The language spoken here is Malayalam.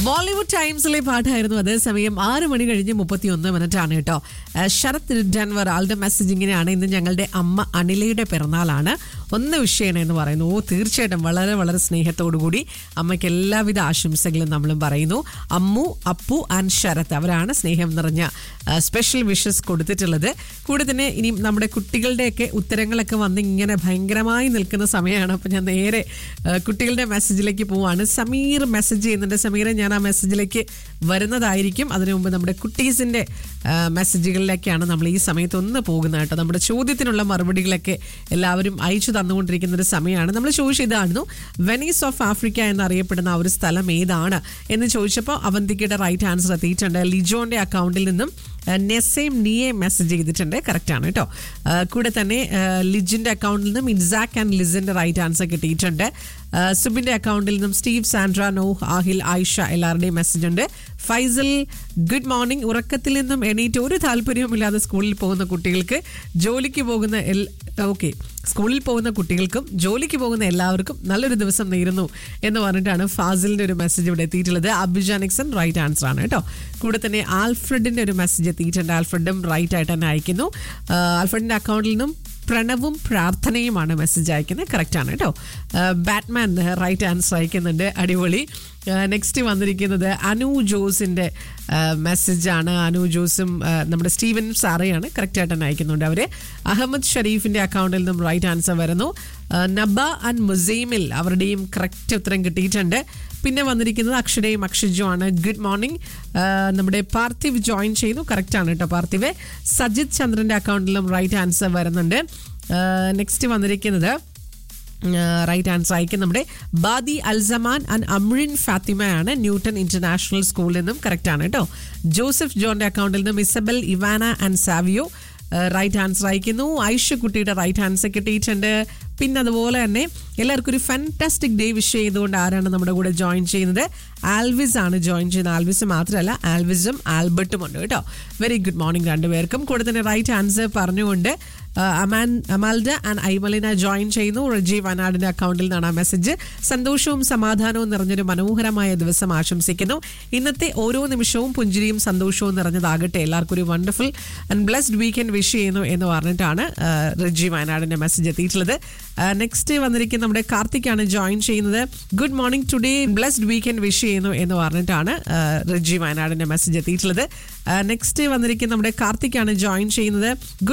ബോളിവുഡ് ടൈംസിലെ പാട്ടായിരുന്നു അതേസമയം ആറ് മണി കഴിഞ്ഞ് മുപ്പത്തി ഒന്ന് മിനിറ്റ് ആണ് കേട്ടോ ആ, ശരത് ഡൻവർ ആളുടെ മെസ്സേജ് ഇങ്ങനെയാണ് ഇന്ന് ഞങ്ങളുടെ അമ്മ അനിലയുടെ പിറന്നാളാണ് ഒന്ന് വിഷയമാണ് എന്ന് പറയുന്നു ഓ തീർച്ചയായിട്ടും വളരെ വളരെ സ്നേഹത്തോടു കൂടി അമ്മയ്ക്ക് എല്ലാവിധ ആശംസകളും നമ്മളും പറയുന്നു അമ്മു അപ്പു ആൻഡ് ശരത് അവരാണ് സ്നേഹം നിറഞ്ഞ സ്പെഷ്യൽ വിഷസ് കൊടുത്തിട്ടുള്ളത് കൂടെ തന്നെ ഇനി നമ്മുടെ കുട്ടികളുടെയൊക്കെ ഉത്തരങ്ങളൊക്കെ വന്ന് ഇങ്ങനെ ഭയങ്കരമായി നിൽക്കുന്ന സമയമാണ് അപ്പം ഞാൻ നേരെ ആ, കുട്ടികളുടെ മെസ്സേജിലേക്ക് പോവാണ് സമീർ മെസ്സേജ് ചെയ്യുന്നുണ്ട് സമീറെ ഞാൻ ആ മെസ്സേജിലേക്ക് വരുന്നതായിരിക്കും അതിനു മുമ്പ് നമ്മുടെ കുട്ടീസിൻ്റെ മെസ്സേജുകളിലേക്കാണ് നമ്മൾ ഈ സമയത്ത് ഒന്ന് പോകുന്നത് കേട്ടോ നമ്മുടെ ചോദ്യത്തിനുള്ള മറുപടികളൊക്കെ എല്ലാവരും അയച്ചു തന്നുകൊണ്ടിരിക്കുന്ന ഒരു സമയമാണ് നമ്മൾ ചോദിച്ചതായിരുന്നു വെനീസ് ഓഫ് ആഫ്രിക്ക എന്നറിയപ്പെടുന്ന ആ ഒരു സ്ഥലം ഏതാണ് എന്ന് ചോദിച്ചപ്പോൾ അവന്തിക്കയുടെ റൈറ്റ് ആൻസർ എത്തിയിട്ടുണ്ട് ലിജോന്റെ അക്കൗണ്ടിൽ നിന്നും നെസേം നിയെ മെസ്സേജ് ചെയ്തിട്ടുണ്ട് കറക്റ്റ് ആണ് കേട്ടോ ആ, കൂടെ തന്നെ ആ, ലിജിന്റെ അക്കൗണ്ടിൽ നിന്നും ഇൻസാക്ക് ആൻഡ് ലിസിന്റെ റൈറ്റ് ആൻസർ കിട്ടിയിട്ടുണ്ട് ആ, സുബിന്റെ അക്കൗണ്ടിൽ നിന്നും Steve Sandra Noah Aahil Ayisha എല്ലാവരുടെയും മെസ്സേജ് ഉണ്ട് ഫൈസൽ ഗുഡ് മോർണിംഗ് ഉറക്കത്തിൽ നിന്നും എണീറ്റ് ഒരു താല്പര്യവുമില്ലാതെ സ്കൂളിൽ പോകുന്ന കുട്ടികൾക്ക് ജോലിക്ക് പോകുന്ന എൽ ഓക്കെ സ്കൂളിൽ പോകുന്ന കുട്ടികൾക്കും ജോലിക്ക് പോകുന്ന എല്ലാവർക്കും നല്ലൊരു ദിവസം നേരുന്നു എന്ന് പറഞ്ഞിട്ടാണ് ഫാസിലിന്റെ ഒരു മെസ്സേജ് ഇവിടെ എത്തിയിട്ടുള്ളത് അബിജാനിക്സൺ റൈറ്റ് ആൻസർ ആണ് കേട്ടോ കൂടെ തന്നെ ആൽഫ്രഡിന്റെ ഒരു മെസ്സേജ് എത്തിയിട്ടുണ്ട് ആൽഫ്രഡും റൈറ്റ് ആയിട്ട് തന്നെ അയക്കുന്നു ആ, ആൽഫ്രഡിന്റെ അക്കൗണ്ടിൽ നിന്നും പ്രണവും പ്രാർത്ഥനയുമാണ് മെസ്സേജ് അയക്കുന്നത് കറക്റ്റ് ആണ് കേട്ടോ ബാറ്റ്മാൻ റൈറ്റ് ആൻസർ അയക്കുന്നുണ്ട് അടിപൊളി നെക്സ്റ്റ് വന്നിരിക്കുന്നത് അനു ജോസിന്റെ മെസ്സേജാണ് അനു ജോസും ആ, നമ്മുടെ സ്റ്റീവൻ സാറയാണ് കറക്റ്റ് ആയിട്ട് തന്നെ അയക്കുന്നുണ്ട് അവര് അഹമ്മദ് ഷരീഫിന്റെ അക്കൗണ്ടിൽ നിന്നും റൈറ്റ് ആൻസർ വരുന്നു ആ, നബ ആൻഡ് മുസൈമിൽ അവരുടെയും കറക്റ്റ് ഉത്തരം കിട്ടിയിട്ടുണ്ട് പിന്നെ വന്നിരിക്കുന്നത് അക്ഷരയും അക്ഷജും ആണ് ഗുഡ് മോർണിംഗ് നമ്മുടെ പാർത്ഥിവ് ജോയിൻ ചെയ്യുന്നു കറക്റ്റ് ആണ് കേട്ടോ പാർത്ഥിവ് സജിത് ചന്ദ്രന്റെ അക്കൗണ്ടിലും റൈറ്റ് ആൻസർ വരുന്നുണ്ട് നെക്സ്റ്റ് വന്നിരിക്കുന്നത് റൈറ്റ് ആൻസർ അയക്കും നമ്മുടെ ബാദി അൽസമാൻ ആൻഡ് അമ്രിൻ ഫാത്തിമയാണ് ന്യൂട്ടൺ ഇന്റർനാഷണൽ സ്കൂളിൽ നിന്നും കറക്റ്റ് ആണ് കേട്ടോ ജോസഫ് ജോന്റെ അക്കൗണ്ടിൽ നിന്നും Isabel Ivana and Savio right answer അയക്കുന്നു ഐഷ കുട്ടിയുടെ റൈറ്റ് ആൻസർ കിട്ടിയിട്ടുണ്ട് പിന്നെ അതുപോലെ തന്നെ എല്ലാവർക്കും ഒരു ഫാന്റാസ്റ്റിക് ഡേ വിഷ് ചെയ്തുകൊണ്ട് ആരാണ് നമ്മുടെ കൂടെ ജോയിൻ ചെയ്യുന്നത് ആൽവിസ് ആണ് ജോയിൻ ചെയ്യുന്നത് ആൽവിസ് മാത്രമല്ല ആൽവിസും ആൽബർട്ടും ഉണ്ട് കേട്ടോ വെരി ഗുഡ് മോർണിംഗ് രണ്ടുപേർക്കും കൂടെ തന്നെ റൈറ്റ് ആൻസർ പറഞ്ഞുകൊണ്ട് ആ, അമാൻ അമാൽഡ ആൻഡ് ഐമലിന ജോയിൻ ചെയ്യുന്നു റജി വനാടിന്റെ അക്കൗണ്ടിൽ നിന്നാണ് ആ മെസ്സേജ് സന്തോഷവും സമാധാനവും നിറഞ്ഞൊരു മനോഹരമായ ദിവസം ആശംസിക്കുന്നു ഇന്നത്തെ ഓരോ നിമിഷവും പുഞ്ചിരിയും സന്തോഷവും നിറഞ്ഞതാകട്ടെ എല്ലാവർക്കും ഒരു wonderful and blessed weekend wish ചെയ്യുന്നു എന്ന് പറഞ്ഞിട്ടാണ് ആ, റജി വയനാടിന്റെ മെസ്സേജ് എത്തിയിട്ടുള്ളത് നെക്സ്റ്റ് വന്നിരിക്കുന്ന നമ്മുടെ കാർത്തിക്കാണ് ജോയിൻ ചെയ്യുന്നത് good morning today blessed weekend wish ചെയ്യുന്നു എന്ന് പറഞ്ഞിട്ടാണ് ആ, റജി വയനാടിന്റെ മെസ്സേജ് എത്തിയിട്ടുള്ളത് നെക്സ്റ്റ് വന്നിരിക്കുന്ന നമ്മുടെ കാർത്തിക്കാണ് ജോയിൻ ചെയ്യുന്നത്